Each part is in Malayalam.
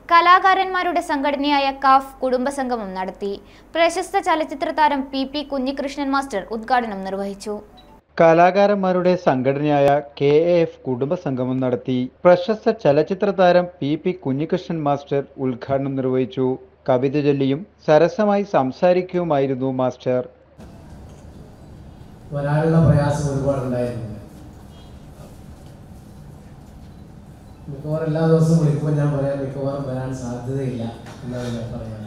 കലാകാരന്മാരുടെ സംഘടനയായ കാഫ് കുടുംബസംഗമം നടത്തി പ്രശസ്ത ചലച്ചിത്ര താരം പി പി കുഞ്ഞികൃഷ്ണൻ മാസ്റ്റർ ഉദ്ഘാടനം നിർവഹിച്ചു കലാകാരന്മാരുടെ സംഘടനയായ കെ എ എഫ് കുടുംബസംഗമം നടത്തി പ്രശസ്ത ചലച്ചിത്ര താരം പി പി കുഞ്ഞികൃഷ്ണൻ മാസ്റ്റർ ഉദ്ഘാടനം നിർവഹിച്ചു കവിത ചൊല്ലിയും സരസമായി സംസാരിക്കുകയുമായിരുന്നു മാസ്റ്റർ വരാനുള്ള പ്രയാസം ഒരുപാടുണ്ടായിരുന്നു മിക്കവാറും എല്ലാ ദിവസവും വിളിക്കുമ്പോൾ ഞാൻ പറയാം മിക്കവാറും വരാൻ സാധ്യതയില്ല എന്നാണ് ഞാൻ പറയാൻ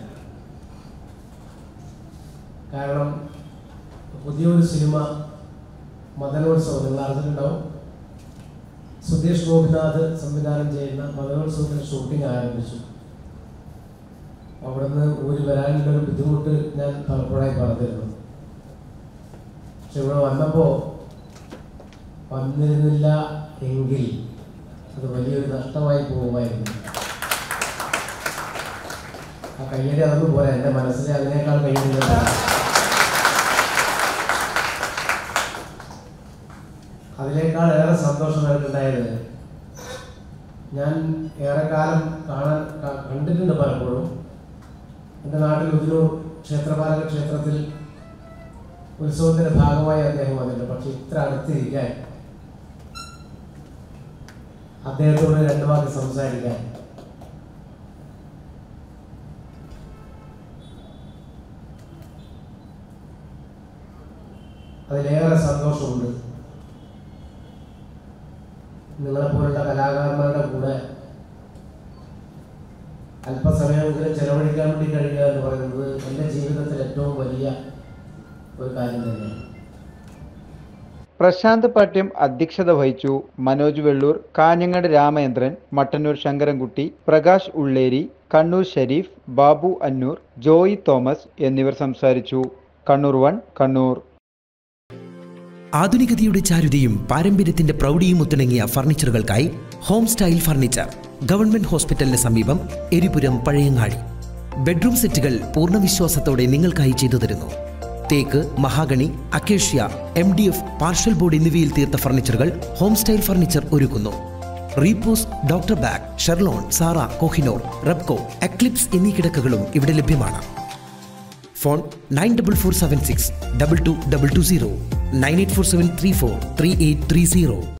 കാരണം പുതിയൊരു സിനിമ മദനോത്സവം നിങ്ങൾ അറിഞ്ഞിട്ടുണ്ടാവും സുധീഷ് ഗോപിനാഥ് സംവിധാനം ചെയ്യുന്ന മദനോത്സവത്തിൻ്റെ ഷൂട്ടിംഗ് ആരംഭിച്ചു അവിടുന്ന് ഊരി വരാനുള്ളൊരു ബുദ്ധിമുട്ട് ഞാൻ പലപ്പോഴായി പറഞ്ഞിരുന്നു പക്ഷെ ഇവിടെ വന്നപ്പോൾ വന്നിരുന്നില്ല എങ്കിൽ അത് വലിയൊരു നഷ്ടമായി പോകുമായിരുന്നു ആ കയ്യടി അതൊന്നും പോരാ എൻ്റെ മനസ്സിൽ അതിനേക്കാൾ കയ്യടി അതിനേക്കാൾ ഏറെ സന്തോഷം എനിക്കുണ്ടായത് ഞാൻ ഏറെക്കാലം കാണാൻ ക- കണ്ടിട്ടുണ്ട് പലപ്പോഴും എൻ്റെ നാട്ടിൽ ഉദിനൂർ ക്ഷേത്രപാലക ക്ഷേത്രത്തിൽ ഉത്സവത്തിന്റെ ഭാഗമായി അദ്ദേഹം വന്നിട്ടുണ്ട് പക്ഷെ ഇത്ര അടുത്തിരിക്കാൻ അദ്ദേഹത്തോട് രണ്ടു വാക്ക് സംസാരിക്കാൻ അതിലേറെ സന്തോഷമുണ്ട് നിങ്ങളെപ്പോലുള്ള കലാകാരന്മാരുടെ കൂടെ അല്പസമയമെങ്കിലും ചെലവഴിക്കാൻ വേണ്ടി കഴിയുക എന്ന് പറയുന്നത് എൻ്റെ ജീവിതത്തിൽ ഏറ്റവും വലിയ ഒരു കാര്യം തന്നെയാണ് പ്രശാന്ത് പാട്യം അധ്യക്ഷത വഹിച്ചു മനോജ് വെള്ളൂർ കാഞ്ഞങ്ങാട് രാമചന്ദ്രൻ മട്ടന്നൂർ ശങ്കരൻകുട്ടി പ്രകാശ് ഉള്ളേരി കണ്ണൂർ ഷരീഫ് ബാബു അന്നൂർ ജോയി തോമസ് എന്നിവർ സംസാരിച്ചു കണ്ണൂർ വൺ കണ്ണൂർ ആധുനികതയുടെ ചാരുതയും പാരമ്പര്യത്തിന്റെ പ്രൗഢിയും ഒത്തിണങ്ങിയ ഫർണിച്ചറുകൾക്കായി ഹോം സ്റ്റൈൽ ഫർണിച്ചർ ഗവൺമെന്റ് ഹോസ്പിറ്റലിന് സമീപം എരിപുരം പഴയങ്ങാടി ബെഡ്റൂം സെറ്റുകൾ പൂർണ്ണ വിശ്വാസത്തോടെ നിങ്ങൾക്കായി ചെയ്തു തരുന്നു തേക്ക് mahogany acacia M D F partial board എന്നിവയിൽ തീർത്ത ഫർണിച്ചറുകൾ ഹോം സ്റ്റൈൽ ഫർണിച്ചർ ഒരുക്കുന്നു റീപോസ് ഡോക്ടർ ബാഗ് ഷെർലോൺ സാറ കോഹിനോർ റെപ്കോ എക്ലിപ്സ് എന്നീ കിടക്കകളും ഇവിടെ ലഭ്യമാണ് phone nine double four seven six double two double two zero nine eight four seven three four three eight three zero